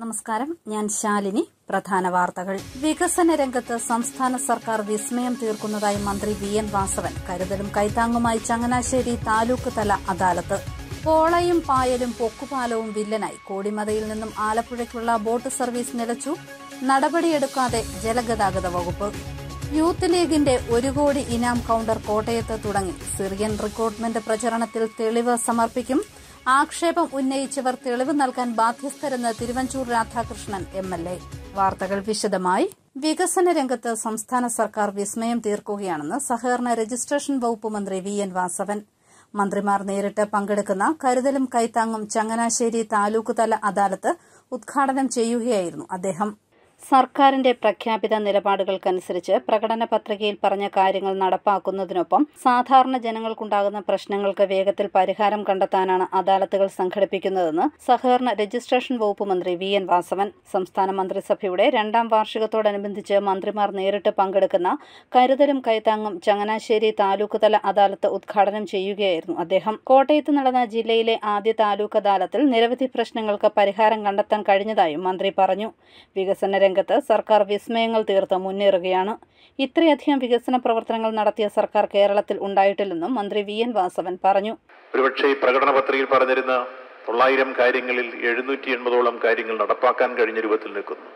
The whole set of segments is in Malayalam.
നമസ്കാരം ഞാൻ ശാലിനി പ്രധാന വാർത്തകൾ വികസന രംഗത്ത് സംസ്ഥാന സർക്കാർ വിസ്മയം തീർക്കുന്നതായി മന്ത്രി വി എൻ വാസവൻ കരുതലും കൈത്താങ്ങുമായി ചങ്ങനാശ്ശേരി താലൂക്ക് തല അദാലത്ത് പോളയും പായലും പൊക്കുപാലവും വില്ലനായി കോടിമതയിൽ നിന്നും ആലപ്പുഴയ്ക്കുള്ള ബോട്ട് സർവീസ് നിലച്ചു നടപടിയെടുക്കാതെ ജലഗതാഗത വകുപ്പ് യൂത്ത് ലീഗിന്റെ ഒരു കോടി ഇനാം കൌണ്ടർ കോട്ടയത്ത് തുടങ്ങി സിറിയൻ റിക്രൂട്ട്മെന്റ് പ്രചരണത്തിൽ തെളിവ് സമർപ്പിക്കും ആക്ഷേപം ഉന്നയിച്ചവർ തെളിവ് നൽകാൻ ബാധ്യസ്ഥരെന്ന് Thiruvanchoor Radhakrishnan M L A വാർത്തകൾ വിശദമായി വികസന രംഗത്ത് സംസ്ഥാന സർക്കാർ വിസ്മയം തീർക്കുകയാണെന്ന് സഹകരണ രജിസ്ട്രേഷൻ വകുപ്പ് മന്ത്രി വി എൻ വാസവൻ മന്ത്രിമാർ നേരിട്ട് പങ്കെടുക്കുന്ന കരുതലും കൈത്താങ്ങും ചങ്ങനാശ്ശേരി താലൂക്ക് തല അദാലത്ത് ഉദ്ഘാടനം ചെയ്യുകയായിരുന്നു അദ്ദേഹം സർക്കാരിന്റെ പ്രഖ്യാപിത നിലപാടുകൾക്കനുസരിച്ച് പ്രകടന പത്രികയിൽ പറഞ്ഞ കാര്യങ്ങൾ നടപ്പാക്കുന്നതിനൊപ്പം സാധാരണ ജനങ്ങൾക്കുണ്ടാകുന്ന പ്രശ്നങ്ങൾക്ക് വേഗത്തിൽ പരിഹാരം കണ്ടെത്താനാണ് അദാലത്തുകൾ സംഘടിപ്പിക്കുന്നതെന്ന് സഹകരണ രജിസ്ട്രേഷൻ വകുപ്പ് മന്ത്രി വി എൻ വാസവൻ സംസ്ഥാന മന്ത്രിസഭയുടെ രണ്ടാം വാർഷികത്തോടനുബന്ധിച്ച് മന്ത്രിമാർ നേരിട്ട് പങ്കെടുക്കുന്ന കരുതലും കൈത്താങ്ങും ചങ്ങനാശ്ശേരി താലൂക്ക് തല അദാലത്ത് ഉദ്ഘാടനം ചെയ്യുകയായിരുന്നു അദ്ദേഹം കോട്ടയത്ത് നടന്ന ജില്ലയിലെ ആദ്യ താലൂക്ക് അദാലത്തിൽ നിരവധി പ്രശ്നങ്ങൾക്ക് പരിഹാരം കണ്ടെത്താൻ കഴിഞ്ഞതായും മന്ത്രി പറഞ്ഞു വികസന രംഗത്ത് സർക്കാർ വിസ്മയങ്ങൾ തീർത്ത് മുന്നേറുകയാണ് ഇത്രയധികം വികസന പ്രവർത്തനങ്ങൾ നടത്തിയ സർക്കാർ കേരളത്തിൽ ഉണ്ടായിട്ടില്ലെന്നും മന്ത്രി വി എൻ വാസവൻ പറഞ്ഞു ഒരുപക്ഷെ ഈ പ്രകടന പത്രികയിൽ പറഞ്ഞിരുന്ന തൊള്ളായിരം കാര്യങ്ങളിൽ എഴുന്നൂറ്റി എൺപതോളം കാര്യങ്ങൾ നടപ്പാക്കാൻ കഴിഞ്ഞ രൂപത്തിൽ നിൽക്കുന്നു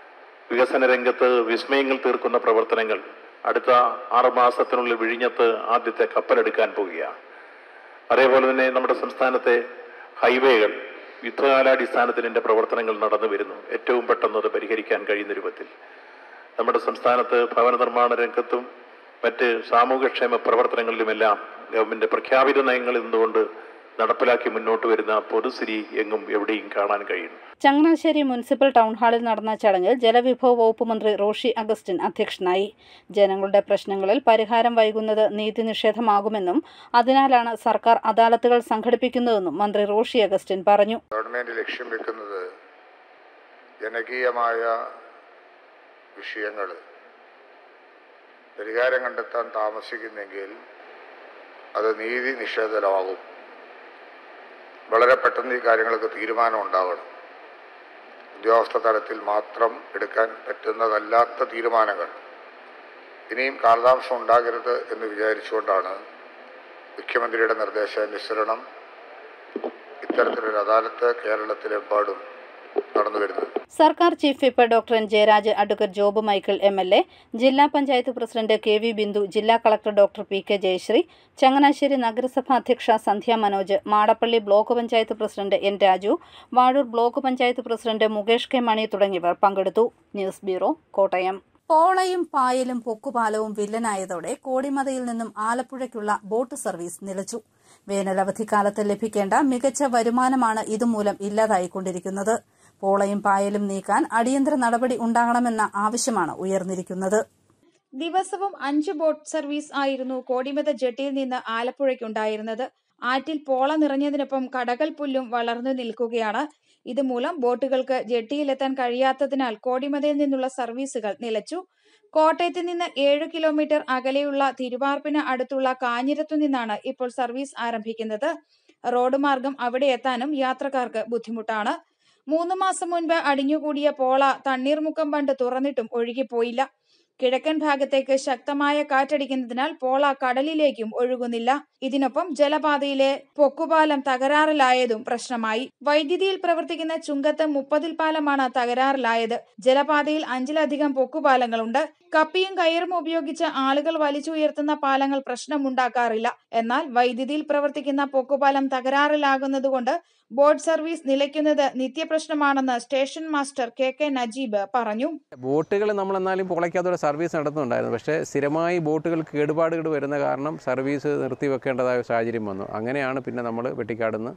വികസന രംഗത്ത് വിസ്മയങ്ങൾ തീർക്കുന്ന പ്രവർത്തനങ്ങൾ അടുത്ത ആറ് മാസത്തിനുള്ളിൽ വിഴിഞ്ഞത്ത് ആദ്യത്തെ കപ്പലെടുക്കാൻ പോവുകയാണ് അതേപോലെ തന്നെ നമ്മുടെ സംസ്ഥാനത്തെ ഹൈവേകൾ യുദ്ധകാലാടിസ്ഥാനത്തിൽ ഇതിന്റെ പ്രവർത്തനങ്ങൾ നടന്നു വരുന്നു ഏറ്റവും പെട്ടെന്ന് അത് പരിഹരിക്കാൻ കഴിയുന്ന രൂപത്തിൽ നമ്മുടെ സംസ്ഥാനത്ത് ഭവന നിർമ്മാണ രംഗത്തും മറ്റ് സാമൂഹ്യക്ഷേമ പ്രവർത്തനങ്ങളിലുമെല്ലാം ഗവൺമെന്റ് പ്രഖ്യാപിത നയങ്ങളിൽ നിന്നുകൊണ്ട് നടപ്പിലാക്കി മുന്നോട്ട് വരുന്ന പൊതുസ്ഥിതി എങ്ങും എവിടെയും കാണാൻ കഴിയുന്നു ചങ്ങനാശ്ശേരി മുനിസിപ്പൽ ടൗൺ ഹാളിൽ നടന്ന ചടങ്ങിൽ ജലവിഭവ വകുപ്പ് മന്ത്രി റോഷി അഗസ്റ്റിൻ അധ്യക്ഷനായി ജനങ്ങളുടെ പ്രശ്നങ്ങളിൽ പരിഹാരം വൈകുന്നത് നീതി നിഷേധമാകുമെന്നും അതിനാലാണ് സർക്കാർ അദാലത്തുകൾ സംഘടിപ്പിക്കുന്നതെന്നും മന്ത്രി റോഷി അഗസ്റ്റിൻ പറഞ്ഞു ഗവൺമെന്റ് ലക്ഷ്യം വെക്കുന്നത് ജനകീയമായ വിഷയങ്ങൾ പരിഹാരം കണ്ടെത്താൻ താമസിക്കുന്നെങ്കിൽ അത് നീതി നിഷേധനമാകും വളരെ പെട്ടെന്ന് ഈ കാര്യങ്ങൾക്ക് തീരുമാനം ഉണ്ടാകണം ഉദ്യോഗസ്ഥ തലത്തിൽ മാത്രം എടുക്കാൻ പറ്റുന്നതല്ലാത്ത തീരുമാനങ്ങൾ ഇനിയും കാലതാമസം ഉണ്ടാകരുത് എന്ന് വിചാരിച്ചുകൊണ്ടാണ് മുഖ്യമന്ത്രിയുടെ നിർദ്ദേശാനുസരണം ഇത്തരത്തിലൊരു അദാലത്ത് കേരളത്തിലെമ്പാടും നടന്നു വരുന്നത് സർക്കാർ chief whip doctor N Jayaraj advocate Job Michael M L A ജില്ലാ panchayat president K V Bindu ജില്ലാ collector doctor P K Jayasree Changanassery നഗരസഭാ അധ്യക്ഷ Sandhya Manoj Madappally block panchayat president N Raju Vazhoor block panchayat president Mukesh K Mani തുടങ്ങിയവർ പങ്കെടുത്തു ന്യൂസ് ബ്യൂറോ കോട്ടയം പോളയും പായലും പൊക്കുപാലവും വില്ലനായതോടെ കോടിമതയിൽ നിന്നും ആലപ്പുഴയ്ക്കുള്ള ബോട്ട് സർവീസ് നിലച്ചു വേനലവധിക്കാലത്ത് ലഭിക്കേണ്ട മികച്ച വരുമാനമാണ് ഇതുമൂലം ഇല്ലാതായിക്കൊണ്ടിരിക്കുന്നത് പോളയും പായലും നീക്കാൻ അടിയന്തര നടപടി ഉണ്ടാകണമെന്ന ആവശ്യമാണ് ഉയർന്നിരിക്കുന്നത് ദിവസവും അഞ്ച് ബോട്ട് സർവീസ് ആയിരുന്നു കോടിമത ജെട്ടിയിൽ നിന്ന് ആലപ്പുഴയ്ക്കുണ്ടായിരുന്നത് ആറ്റിൽ പോള നിറഞ്ഞതിനൊപ്പം കടകൽ പുല്ലും വളർന്നു നിൽക്കുകയാണ് ഇതുമൂലം ബോട്ടുകൾക്ക് ജെട്ടിയിലെത്താൻ കഴിയാത്തതിനാൽ കോടിമതയിൽ നിന്നുള്ള സർവീസുകൾ നിലച്ചു കോട്ടയത്ത് നിന്ന് ഏഴ് കിലോമീറ്റർ അകലെയുള്ള തിരുവാർപ്പിന് അടുത്തുള്ള കാഞ്ഞിരത്തു നിന്നാണ് ഇപ്പോൾ സർവീസ് ആരംഭിക്കുന്നത് റോഡ് മാർഗം അവിടെ എത്താനും യാത്രക്കാർക്ക് ബുദ്ധിമുട്ടാണ് മൂന്ന് മാസം മുൻപ് അടിഞ്ഞുകൂടിയ പോള തണ്ണീർമുക്കം ബണ്ട് തുറന്നിട്ടും ഒഴുകിപ്പോയില്ല കിഴക്കൻ ഭാഗത്തേക്ക് ശക്തമായ കാറ്റടിക്കുന്നതിനാൽ പോള കടലിലേക്കും ഒഴുകുന്നില്ല ഇതിനൊപ്പം ജലപാതയിലെ പൊക്കുപാലം തകരാറിലായതും പ്രശ്നമായി വൈദ്യുതിയിൽ പ്രവർത്തിക്കുന്ന ചുങ്കത്ത് മുപ്പതിൽ പാലമാണ് തകരാറിലായത് ജലപാതയിൽ അഞ്ചിലധികം പൊക്കുപാലങ്ങളുണ്ട് കപ്പിയും കയറും ഉപയോഗിച്ച് ആളുകൾ വലിച്ചുയർത്തുന്ന പാലങ്ങൾ പ്രശ്നമുണ്ടാക്കാറില്ല എന്നാൽ വൈദ്യുതിയിൽ പ്രവർത്തിക്കുന്ന പൊക്കുപാലം തകരാറിലാകുന്നതുകൊണ്ട് ബോട്ട് സർവീസ് നിലയ്ക്കുന്നത് നിത്യപ്രശ്നമാണെന്ന് station master K K Najeeb പറഞ്ഞു ബോട്ടുകൾ നമ്മൾ എന്നാലും പൊളയ്ക്കാത്തൊരു സർവീസ് നടത്തുന്നുണ്ടായിരുന്നു പക്ഷേ സ്ഥിരമായി ബോട്ടുകൾ കേടുപാടുകൾ വരുന്ന കാരണം സർവീസ് നിർത്തിവെക്കേണ്ടതായ സാഹചര്യം വന്നു അങ്ങനെയാണ് പിന്നെ നമ്മൾ വെട്ടിക്കാടുന്ന്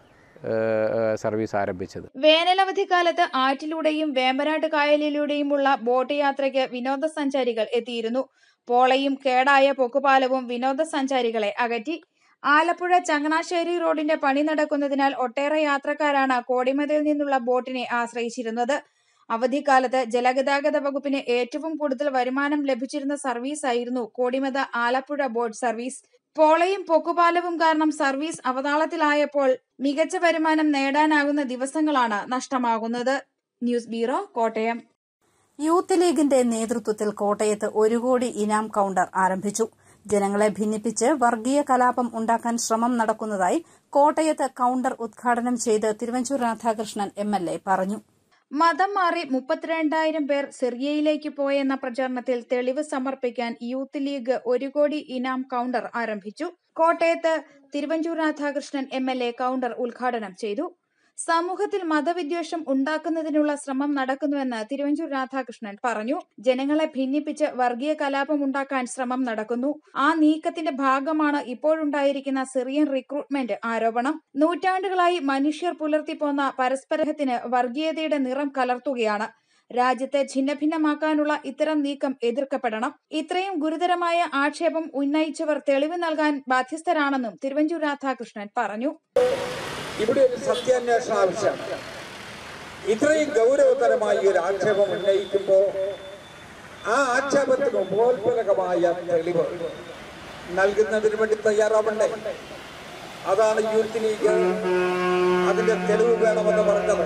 സർവീസ് ആരംഭിച്ചത് വേനലവധിക്കാലത്ത് ആറ്റിലൂടെയും വേമ്പനാട്ട് കായലിലൂടെയുമുള്ള ബോട്ട് യാത്രയ്ക്ക് വിനോദസഞ്ചാരികൾ എത്തിയിരുന്നു പോളയും കേടായ പൊക്കുപാലവും വിനോദസഞ്ചാരികളെ അകറ്റി ആലപ്പുഴ ചങ്ങനാശ്ശേരി റോഡിന്റെ പണി നടക്കുന്നതിനാൽ ഒട്ടേറെ യാത്രക്കാരാണ് കോടിമതയിൽ നിന്നുള്ള ബോട്ടിനെ ആശ്രയിച്ചിരുന്നത് അവധിക്കാലത്ത് ജലഗതാഗത വകുപ്പിന് ഏറ്റവും കൂടുതൽ വരുമാനം ലഭിച്ചിരുന്ന സർവീസായിരുന്നു കോടിമത ആലപ്പുഴ ബോട്ട് സർവീസ് പോളയും പൊക്കുപാലവും കാരണം സർവീസ് അവതാളത്തിലായപ്പോൾ മികച്ച വരുമാനം നേടാനാകുന്ന ദിവസങ്ങളാണ് നഷ്ടമാകുന്നത് ന്യൂസ് ബ്യൂറോ കോട്ടയം യൂത്ത് ലീഗിന്റെ നേതൃത്വത്തിൽ കോട്ടയത്ത് ഒരു കോടി ഇനാം കൌണ്ടർ ആരംഭിച്ചു ജനങ്ങളെ ഭിന്നിപ്പിച്ച് വർഗീയ കലാപം ഉണ്ടാക്കാൻ ശ്രമം നടക്കുന്നതായി കോട്ടയത്ത് കൌണ്ടർ ഉദ്ഘാടനം ചെയ്ത് Thiruvanchoor Radhakrishnan M L A പറഞ്ഞു മതം മാറി മുപ്പത്തിരണ്ടായിരം പേർ സിറിയയിലേക്ക് പോയെന്ന പ്രചാരണത്തിൽ തെളിവ് സമർപ്പിക്കാൻ യൂത്ത് ലീഗ് ഒരു കോടി ഇനാം കൌണ്ടർ ആരംഭിച്ചു കോട്ടയത്ത് Thiruvanchoor Radhakrishnan M L A counter ഉദ്ഘാടനം ചെയ്തു സമൂഹത്തിൽ മതവിദ്വേഷം ഉണ്ടാക്കുന്നതിനുള്ള ശ്രമം നടക്കുന്നുവെന്ന് തിരുവഞ്ചൂർ രാധാകൃഷ്ണൻ പറഞ്ഞു ജനങ്ങളെ ഭിന്നിപ്പിച്ച് വർഗീയ കലാപം ഉണ്ടാക്കാൻ ശ്രമം നടക്കുന്നു ആ നീക്കത്തിന്റെ ഭാഗമാണ് ഇപ്പോഴുണ്ടായിരിക്കുന്ന സിറിയൻ റിക്രൂട്ട്മെന്റ് ആരോപണം നൂറ്റാണ്ടുകളായി മനുഷ്യർ പുലർത്തിപ്പോന്ന പരസ്പരത്തിന് വർഗീയതയുടെ നിറം കലർത്തുകയാണ് രാജ്യത്തെ ഛിന്നഭിന്നമാക്കാനുള്ള ഇത്തരം നീക്കം എതിർക്കപ്പെടണം ഇത്രയും ഗുരുതരമായ ആക്ഷേപം ഉന്നയിച്ചവർ തെളിവ് നൽകാൻ ബാധ്യസ്ഥരാണെന്നും തിരുവഞ്ചൂർ രാധാകൃഷ്ണൻ പറഞ്ഞു ഇവിടെ ഒരു സത്യാന്വേഷണം ആവശ്യമാണ് ഇത്രയും ഗൗരവതരമായ ഒരു ആക്ഷേപം ഉന്നയിക്കുമ്പോൾ ആ ആക്ഷേപത്തിന് ഉപോത്പലകമായ തെളിവ് നൽകുന്നതിന് വേണ്ടി തയ്യാറാവണ്ടേ അതാണ് യൂത്ത് ലീഗ് അതിന്റെ തെളിവ് വേണമെന്ന് പറഞ്ഞത്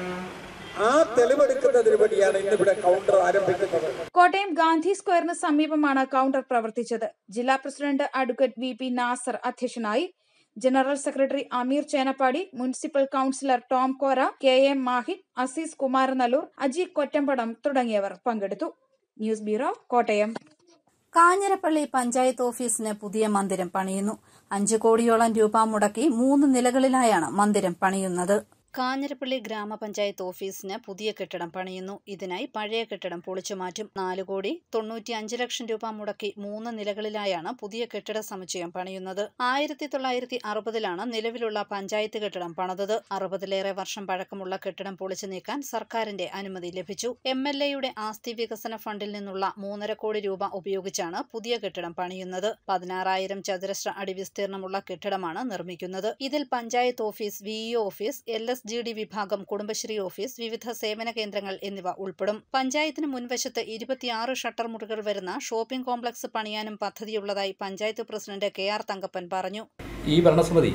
ആ തെളിവെടുക്കുന്നതിന് വേണ്ടിയാണ് ഇന്നിവിടെ കൗണ്ടർ ആരംഭിക്കുന്നത് കോട്ടയം ഗാന്ധി സ്ക്വയറിന് സമീപമാണ് കൌണ്ടർ പ്രവർത്തിച്ചത് ജില്ലാ president advocate V P Nasar അധ്യക്ഷനായി general secretary Ameer Chenappady municipal councillor Tom Kora K M Mahin Azeez Kumaranalloor Aji Kottampadam തുടങ്ങിയവർ പങ്കെടുത്തു ന്യൂസ് ബ്യൂറോ കോട്ടയം കാഞ്ഞിരപ്പള്ളി പഞ്ചായത്ത് ഓഫീസിന് പുതിയ മന്ദിരം പണിയുന്നു അഞ്ചു കോടിയോളം രൂപ മുടക്കി മൂന്ന് നിലകളിലായാണ് മന്ദിരം പണിയുന്നത് കാഞ്ഞിരപ്പള്ളി ഗ്രാമപഞ്ചായത്ത് ഓഫീസിന് പുതിയ കെട്ടിടം പണിയുന്നു ഇതിനായി പഴയ കെട്ടിടം പൊളിച്ചുമാറ്റും നാല് കോടി തൊണ്ണൂറ്റി അഞ്ച് ലക്ഷം രൂപ മുടക്കി മൂന്ന് നിലകളിലായാണ് പുതിയ കെട്ടിട സമുച്ചയം പണിയുന്നത് ആയിരത്തി തൊള്ളായിരത്തി അറുപതിലാണ് നിലവിലുള്ള പഞ്ചായത്ത് കെട്ടിടം പണിതത് അറുപതിലേറെ വർഷം പഴക്കമുള്ള കെട്ടിടം പൊളിച്ചു നീക്കാൻ സർക്കാരിന്റെ അനുമതി ലഭിച്ചു എം എൽ എയുടെ ആസ്തി വികസന ഫണ്ടിൽ നിന്നുള്ള മൂന്നര കോടി രൂപ ഉപയോഗിച്ചാണ് പുതിയ കെട്ടിടം പണിയുന്നത് പതിനാറായിരം ചതുരശ്ര അടി വിസ്തീർണമുള്ള കെട്ടിടമാണ് നിർമ്മിക്കുന്നത് ഇതിൽ panchayat office V E O office L S G D വിഭാഗം കുടുംബശ്രീ ഓഫീസ് വിവിധ സേവന കേന്ദ്രങ്ങൾ എന്നിവ ഉൾപ്പെടും പഞ്ചായത്തിന് മുൻവശത്ത് ഇരുപത്തിയാറ് ഷട്ടർ മുറികൾ വരുന്ന ഷോപ്പിംഗ് കോംപ്ലക്സ് പണിയാനും പദ്ധതിയുള്ളതായി panchayat president K R Thankappan പറഞ്ഞു ഈ ഭരണസമിതി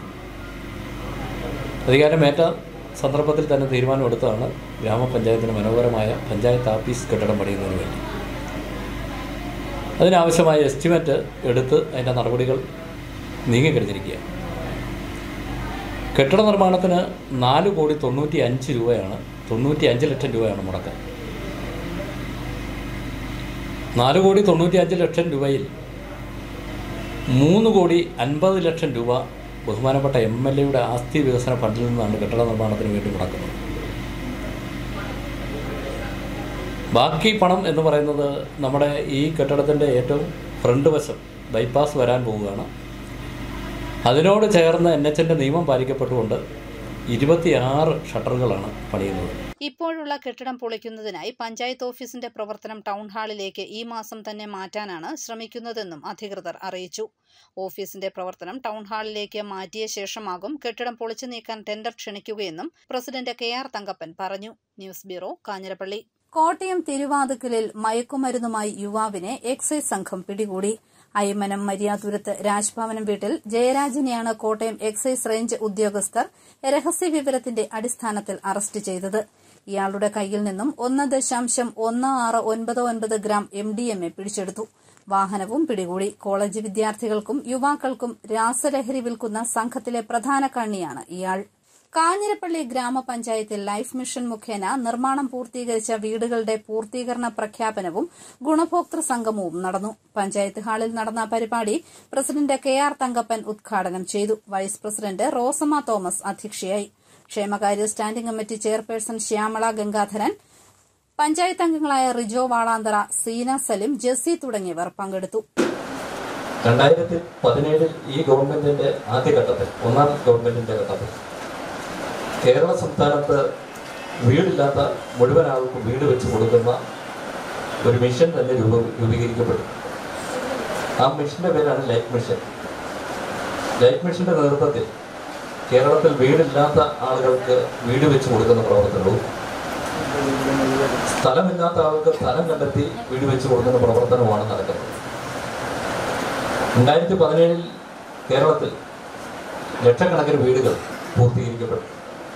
അധികാരമേറ്റ സന്ദർഭത്തിൽ തന്നെ തീരുമാനമെടുത്തതാണ് ഗ്രാമപഞ്ചായത്തിന് മനോഹരമായ പഞ്ചായത്ത് ഓഫീസ് കെട്ടിടം പണിയുന്നതിന് വേണ്ടി അതിനാവശ്യമായ എസ്റ്റിമേറ്റ് എടുത്ത് അതിൻ്റെ നടപടികൾ നീങ്ങിക്കഴിഞ്ഞിരിക്കുകയാണ് കെട്ടിട നിർമ്മാണത്തിന് നാല് കോടി തൊണ്ണൂറ്റി അഞ്ച് രൂപയാണ് തൊണ്ണൂറ്റി അഞ്ച് ലക്ഷം രൂപയാണ് മുടക്കം നാല് കോടി തൊണ്ണൂറ്റി അഞ്ച് ലക്ഷം രൂപയിൽ മൂന്ന് കോടി അൻപത് ലക്ഷം രൂപ ബഹുമാനപ്പെട്ട എം എൽ എയുടെ ആസ്തി വികസന ഫണ്ടിൽ നിന്നാണ് കെട്ടിട നിർമ്മാണത്തിന് വേണ്ടി മുടക്കുന്നത് ബാക്കി പണം എന്ന് പറയുന്നത് നമ്മുടെ ഈ കെട്ടിടത്തിൻ്റെ ഏറ്റവും ഫ്രണ്ട് വശം ബൈപ്പാസ് വരാൻ പോവുകയാണ് അതിനോട് ചേർന്ന് എൻ എച്ചിൻ്റെ നിയമം പാലിക്കപ്പെട്ടുകൊണ്ട് ഇരുപത്തിയാറ് ഷട്ടറുകളാണ് പണിയുന്നത് ഇപ്പോഴുള്ള കെട്ടിടം പൊളിക്കുന്നതിനായി പഞ്ചായത്ത് ഓഫീസിന്റെ പ്രവർത്തനം ടൗൺ ഹാളിലേക്ക് ഈ മാസം തന്നെ മാറ്റാനാണ് ശ്രമിക്കുന്നതെന്നും അധികൃതർ അറിയിച്ചു ഓഫീസിന്റെ പ്രവർത്തനം ടൗൺ ഹാളിലേക്ക് മാറ്റിയ ശേഷമാകും കെട്ടിടം പൊളിച്ചു നീക്കാൻ ടെൻഡർ ക്ഷണിക്കുകയെന്നും പ്രസിഡന്റ് കെ ആർ തങ്കപ്പൻ പറഞ്ഞു ന്യൂസ് ബ്യൂറോ കാഞ്ഞിരപ്പള്ളി കോട്ടയം തിരുവാതുക്കലിൽ മയക്കുമരുന്നുമായി യുവാവിനെ എക്സൈസ് സംഘം പിടികൂടി അയ്മനം മരിയാതുരത്ത് രാജ്ഭവനം വീട്ടിൽ ജയരാജിനെയാണ് കോട്ടയം എക്സൈസ് റേഞ്ച് ഉദ്യോഗസ്ഥർ രഹസ്യവിവരത്തിന്റെ അടിസ്ഥാനത്തിൽ അറസ്റ്റ് ചെയ്തത് ഇയാളുടെ കയ്യിൽ നിന്നും ഒന്ന് ദശാംശം ഒന്ന് ആറ് ഒൻപത് ഒൻപത് gram M D M A പിടിച്ചെടുത്തു വാഹനവും പിടികൂടി കോളേജ് വിദ്യാർത്ഥികൾക്കും യുവാക്കൾക്കും രാസലഹരി വിൽക്കുന്ന സംഘത്തിലെ പ്രധാന കണ്ണിയാണ് ഇയാൾ കാഞ്ഞിരപ്പള്ളി ഗ്രാമപഞ്ചായത്തിൽ ലൈഫ് മിഷൻ മുഖേന നിർമ്മാണം പൂർത്തീകരിച്ച വീടുകളുടെ പൂർത്തീകരണ പ്രഖ്യാപനവും ഗുണഭോക്തൃ സംഗമവും നടന്നു പഞ്ചായത്ത് ഹാളിൽ നടന്ന പരിപാടി പ്രസിഡന്റ് കെ ആർ തങ്കപ്പൻ ഉദ്ഘാടനം ചെയ്തു വൈസ് പ്രസിഡന്റ് റോസമ്മ തോമസ് അധ്യക്ഷയായി ക്ഷേമകാര്യ standing committee chairperson Shyamala Gangadharan panchayat അംഗങ്ങളായ റിജോ വാളാന്തറ സീന സലിം ജെസ്സി തുടങ്ങിയവർ പങ്കെടുത്തു രണ്ടായിരത്തി പതിനേഴിൽ ഈ ഗവൺമെന്റിന്റെ ആദ്യഘട്ടത്തിൽ ഒന്നാം ഗവൺമെന്റിന്റെ ഘട്ടത്തിൽ കേരള സംസ്ഥാനത്ത് വീടില്ലാത്ത മുഴുവൻ ആൾക്കും വീട് വെച്ച് കൊടുക്കുന്ന ഒരു മിഷൻ തന്നെ രൂപ രൂപീകരിക്കപ്പെട്ടു ആ മിഷന്റെ പേരാണ് ലൈഫ് മിഷൻ ലൈഫ് മിഷന്റെ നേതൃത്വത്തിൽ കേരളത്തിൽ വീടില്ലാത്ത ആളുകൾക്ക് വീട് വെച്ച് കൊടുക്കുന്ന പ്രവർത്തനവും സ്ഥലമില്ലാത്ത ആൾക്ക് സ്ഥലം കണ്ടെത്തി വീട് വെച്ച് കൊടുക്കുന്ന പ്രവർത്തനവുമാണ് നടക്കുന്നത് രണ്ടായിരത്തി പതിനേഴിൽ കേരളത്തിൽ ലക്ഷക്കണക്കിന് വീടുകൾ പൂർത്തീകരിക്കപ്പെട്ടു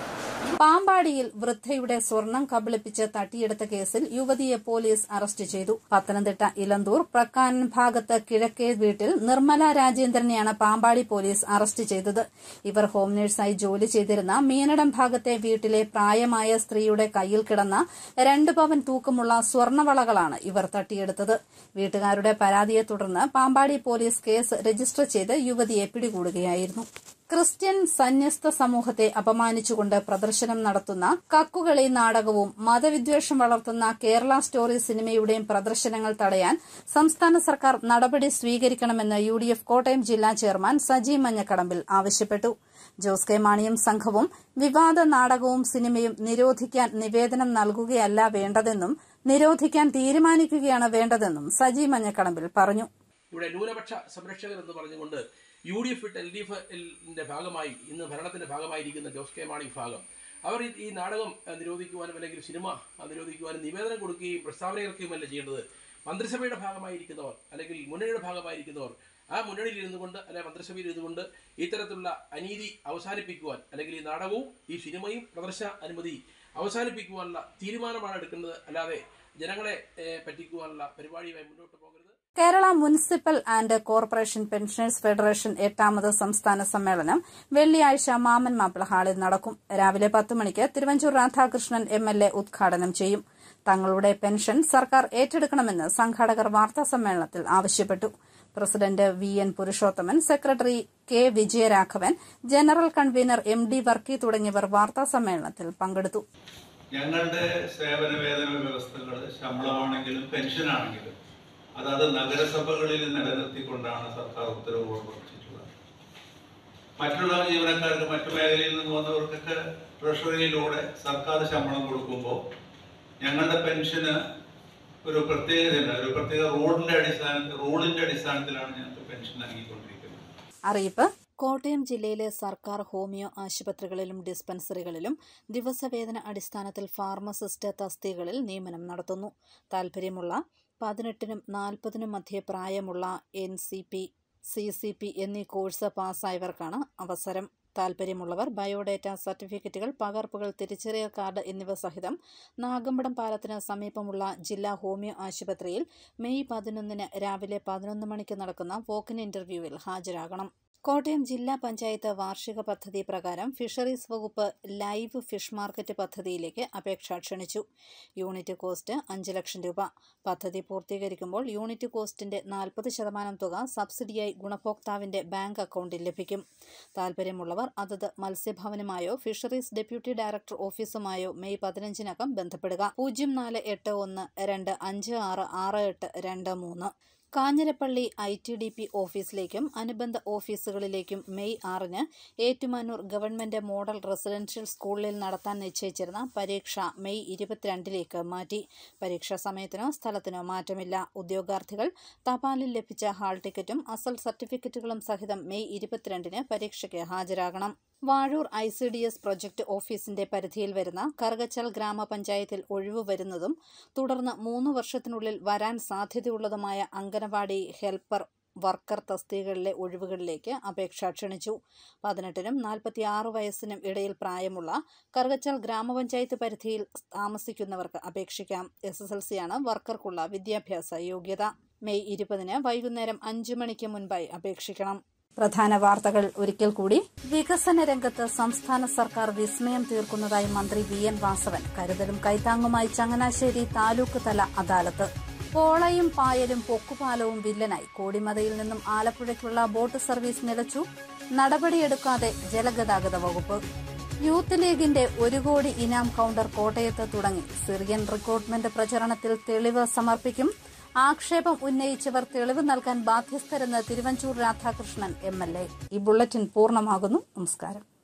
പാമ്പാടിയിൽ വൃദ്ധയുടെ സ്വർണം കബളിപ്പിച്ച് തട്ടിയെടുത്ത കേസിൽ യുവതിയെ പോലീസ് അറസ്റ്റ് ചെയ്തു പത്തനംതിട്ട ഇലന്തൂർ പ്രക്കാനൻ ഭാഗത്ത് കിഴക്കേ വീട്ടിൽ നിർമ്മല രാജേന്ദ്രനെയാണ് പാമ്പാടി പോലീസ് അറസ്റ്റ് ചെയ്തത് ഇവർ ഹോം നഴ്സായി ജോലി ചെയ്തിരുന്ന മീനടം ഭാഗത്തെ വീട്ടിലെ പ്രായമായ സ്ത്രീയുടെ കയ്യിൽ കിടന്ന രണ്ട് പവൻ തൂക്കമുള്ള സ്വർണവളകളാണ് ഇവർ തട്ടിയെടുത്തത് വീട്ടുകാരുടെ പരാതിയെ തുടർന്ന് പാമ്പാടി പോലീസ് കേസ് രജിസ്റ്റർ ചെയ്ത് യുവതിയെ പിടികൂടുകയായിരുന്നു ക്രിസ്ത്യൻ സന്യസ്ത സമൂഹത്തെ അപമാനിച്ചുകൊണ്ട് പ്രദർശനം നടത്തുന്ന കക്കുകളി നാടകവും മതവിദ്വേഷം വളർത്തുന്ന കേരള സ്റ്റോറി സിനിമയുടെയും പ്രദർശനങ്ങൾ തടയാൻ സംസ്ഥാന സർക്കാർ നടപടി സ്വീകരിക്കണമെന്ന് യു ഡി എഫ് കോട്ടയം ജില്ലാ ചെയർമാൻ സജി മഞ്ഞക്കടമ്പിൽ ആവശ്യപ്പെട്ടു ജോസ് കെ മാണിയും സംഘവും വിവാദ നാടകവും സിനിമയും നിരോധിക്കാൻ നിവേദനം നൽകുകയല്ല വേണ്ടതെന്നും നിരോധിക്കാൻ തീരുമാനിക്കുകയാണ് വേണ്ടതെന്നും സജി മഞ്ഞക്കടമ്പിൽ പറഞ്ഞു ഇവിടെ ന്യൂനപക്ഷ സംരക്ഷകർ എന്ന് പറഞ്ഞുകൊണ്ട് യു ഡി എഫ് ഇട്ട് എൽ ഡി എഫിന്റെ ഭാഗമായി ഇന്ന് ഭരണത്തിന്റെ ഭാഗമായിരിക്കുന്ന ജോസ് കെ മാണി വിഭാഗം അവർ ഈ- ഈ നാടകം അഹ്, നിരോധിക്കുവാനും അല്ലെങ്കിൽ സിനിമ അഹ്, നിരോധിക്കുവാനും നിവേദനം കൊടുക്കുകയും പ്രസ്താവന ഇറക്കുകയുമല്ല ചെയ്യേണ്ടത് മന്ത്രിസഭയുടെ ഭാഗമായിരിക്കുന്നവർ അല്ലെങ്കിൽ മുന്നണിയുടെ ഭാഗമായിരിക്കുന്നവർ ആ മുന്നണിയിൽ ഇരുന്നു കൊണ്ട് അല്ലെങ്കിൽ മന്ത്രിസഭയിൽ ഇരുന്നുകൊണ്ട് ഇത്തരത്തിലുള്ള അനീതി അവസാനിപ്പിക്കുവാൻ അല്ലെങ്കിൽ ഈ നാടകവും ഈ സിനിമയും പ്രദർശന അനുമതി അവസാനിപ്പിക്കുവാനുള്ള തീരുമാനമാണ് എടുക്കേണ്ടത് അല്ലാതെ ജനങ്ങളെ ഏഹ്, പറ്റിക്കുവാനുള്ള പരിപാടിയുമായി മുന്നോട്ട് പോകരുത് Kerala municipal and corporation pensioners federation എട്ടാമത് സംസ്ഥാന സമ്മേളനം വെള്ളിയാഴ്ച മാമൻ മാപ്പിള ഹാളിൽ നടക്കും രാവിലെ പത്ത് മണിക്ക് Thiruvanchoor Radhakrishnan M L A ഉദ്ഘാടനം ചെയ്യും തങ്ങളുടെ പെൻഷൻ സർക്കാർ ഏറ്റെടുക്കണമെന്ന് സംഘാടകർ വാർത്താ സമ്മേളനത്തിൽ ആവശ്യപ്പെട്ടു president V N Purushothaman secretary K Vijayaraghavan general convener M D Varkey തുടങ്ങിയവർ വാർത്താ സമ്മേളനത്തിൽ പങ്കെടുത്തു ഞങ്ങളുടെ സേവന വേതന വ്യവസ്ഥകൾ ശമ്പളമാണെങ്കിലും പെൻഷനാണെങ്കിലും അതത് നഗരസഭകളിൽ നിലനിർത്തിക്കൊണ്ടാണ് സർക്കാർ ഉത്തരവുകൾ പുറപ്പെടുവിച്ചിട്ടുള്ളത് മറ്റുള്ള ജീവനക്കാർക്ക് മറ്റു മേഖലയിൽ നിന്ന് വന്നവർക്കൊക്കെ ട്രഷറിയിലൂടെ സർക്കാർ ശമ്പളം കൊടുക്കുമ്പോൾ ഞങ്ങളുടെ പെൻഷന് ഒരു പ്രത്യേകതയുണ്ട് ഒരു പ്രത്യേക റോഡിന്റെ അടിസ്ഥാനത്തിൽ റൂളിന്റെ അടിസ്ഥാനത്തിലാണ് ഞങ്ങൾക്ക് പെൻഷൻ നൽകിക്കൊണ്ടിരിക്കുന്നത് അറിയിപ്പ് കോട്ടയം ജില്ലയിലെ സർക്കാർ ഹോമിയോ ആശുപത്രികളിലും ഡിസ്പെൻസറികളിലും ദിവസവേതന അടിസ്ഥാനത്തിൽ ഫാർമസിസ്റ്റ് തസ്തികകളിൽ നിയമനം നടത്തുന്നു താൽപ്പര്യമുള്ള പതിനെട്ടിനും നാൽപ്പതിനും മധ്യേ പ്രായമുള്ള N C P C C P എന്നീ കോഴ്സ് പാസ്സായവർക്കാണ് അവസരം താൽപ്പര്യമുള്ളവർ ബയോഡേറ്റ സർട്ടിഫിക്കറ്റുകൾ പകർപ്പുകൾ തിരിച്ചറിയൽ കാർഡ് എന്നിവ സഹിതം നാഗമ്പടം പാലത്തിന് സമീപമുള്ള ജില്ലാ ഹോമിയോ ആശുപത്രിയിൽ മെയ് പതിനൊന്നിന് രാവിലെ പതിനൊന്ന് മണിക്ക് നടക്കുന്ന വോക്കിൻ ഇന്റർവ്യൂവിൽ ഹാജരാകണം കോട്ടയം ജില്ലാ പഞ്ചായത്ത് വാർഷിക പദ്ധതി പ്രകാരം ഫിഷറീസ് വകുപ്പ് ലൈവ് ഫിഷ് മാർക്കറ്റ് പദ്ധതിയിലേക്ക് അപേക്ഷ ക്ഷണിച്ചു യൂണിറ്റ് കോസ്റ്റ് അഞ്ച് ലക്ഷം രൂപ പദ്ധതി പൂർത്തീകരിക്കുമ്പോൾ യൂണിറ്റ് കോസ്റ്റിന്റെ നാൽപ്പത് ശതമാനം തുക സബ്സിഡിയായി ഗുണഭോക്താവിന്റെ ബാങ്ക് അക്കൗണ്ടിൽ ലഭിക്കും താൽപ്പര്യമുള്ളവർ അതത് മത്സ്യഭവനുമായോ ഫിഷറീസ് ഡെപ്യൂട്ടി ഡയറക്ടർ ഓഫീസുമായോ മെയ് പതിനഞ്ചിനകം ബന്ധപ്പെടുക പൂജ്യം നാല് എട്ട് ഒന്ന് രണ്ട് അഞ്ച് ആറ് ആറ് എട്ട് രണ്ട് മൂന്ന് Kanjirappally I T D P ഓഫീസിലേക്കും അനുബന്ധ ഓഫീസുകളിലേക്കും മെയ് ആറിന് ഏറ്റുമാനൂർ ഗവൺമെന്റ് മോഡൽ റെസിഡൻഷ്യൽ സ്കൂളിൽ നടത്താൻ നിശ്ചയിച്ചിരുന്ന പരീക്ഷ മെയ് ഇരുപത്തിരണ്ടിലേക്ക് മാറ്റി പരീക്ഷാ സമയത്തിനോ സ്ഥലത്തിനോ മാറ്റമില്ല ഉദ്യോഗാർത്ഥികൾ തപാലിൽ ലഭിച്ച ഹാൾ ടിക്കറ്റും അസൽ സർട്ടിഫിക്കറ്റുകളും സഹിതം മെയ് ഇരുപത്തിരണ്ടിന് പരീക്ഷയ്ക്ക് ഹാജരാകണം Vazhoor I C D S project ഓഫീസിന്റെ പരിധിയിൽ വരുന്ന കറുകച്ചൽ ഗ്രാമപഞ്ചായത്തിൽ ഒഴിവ് വരുന്നതും തുടർന്ന് മൂന്ന് വർഷത്തിനുള്ളിൽ വരാൻ സാധ്യതയുള്ളതുമായ അംഗനവാടി ഹെൽപ്പർ വർക്കർ തസ്തികകളിലെ ഒഴിവുകളിലേക്ക് അപേക്ഷ ക്ഷണിച്ചു പതിനെട്ടിനും നാൽപ്പത്തിയാറ് വയസ്സിനും ഇടയിൽ പ്രായമുള്ള കറുകച്ചൽ ഗ്രാമപഞ്ചായത്ത് പരിധിയിൽ താമസിക്കുന്നവർക്ക് അപേക്ഷിക്കാം എസ് എസ് എൽ സിയാണ് വർക്കർക്കുള്ള വിദ്യാഭ്യാസ യോഗ്യത മെയ് ഇരുപതിന് വൈകുന്നേരം അഞ്ചു മണിക്ക് മുൻപായി അപേക്ഷിക്കണം പ്രധാന വാർത്തകൾ ഒരിക്കൽ കൂടി വികസന രംഗത്ത് സംസ്ഥാന സർക്കാർ വിസ്മയം തീർക്കുന്നതായി മന്ത്രി വി എൻ വാസവൻ കരുതലും കൈത്താങ്ങുമായി ചങ്ങനാശ്ശേരി താലൂക്ക് തല അദാലത്ത് പോളയും പായലും പൊക്കുപാലവും വില്ലനായി കോടിമതയിൽ നിന്നും ആലപ്പുഴയ്ക്കുള്ള ബോട്ട് സർവീസ് നിലച്ചു നടപടിയെടുക്കാതെ ജലഗതാഗത വകുപ്പ് യൂത്ത് ലീഗിന്റെ ഒരു കോടി ഇനാം കൌണ്ടർ കോട്ടയത്ത് തുടങ്ങി സിറിയൻ റിക്രൂട്ട്മെന്റ് പ്രചരണത്തിൽ തെളിവ് സമർപ്പിക്കും ആക്ഷേപം ഉന്നയിച്ചവർ തെളിവ് നൽകാൻ ബാധ്യസ്ഥരെന്ന് Thiruvanchoor Radhakrishnan M L A ഈ ബുള്ളറ്റിൻ പൂർണ്ണമാകുന്നു നമസ്കാരം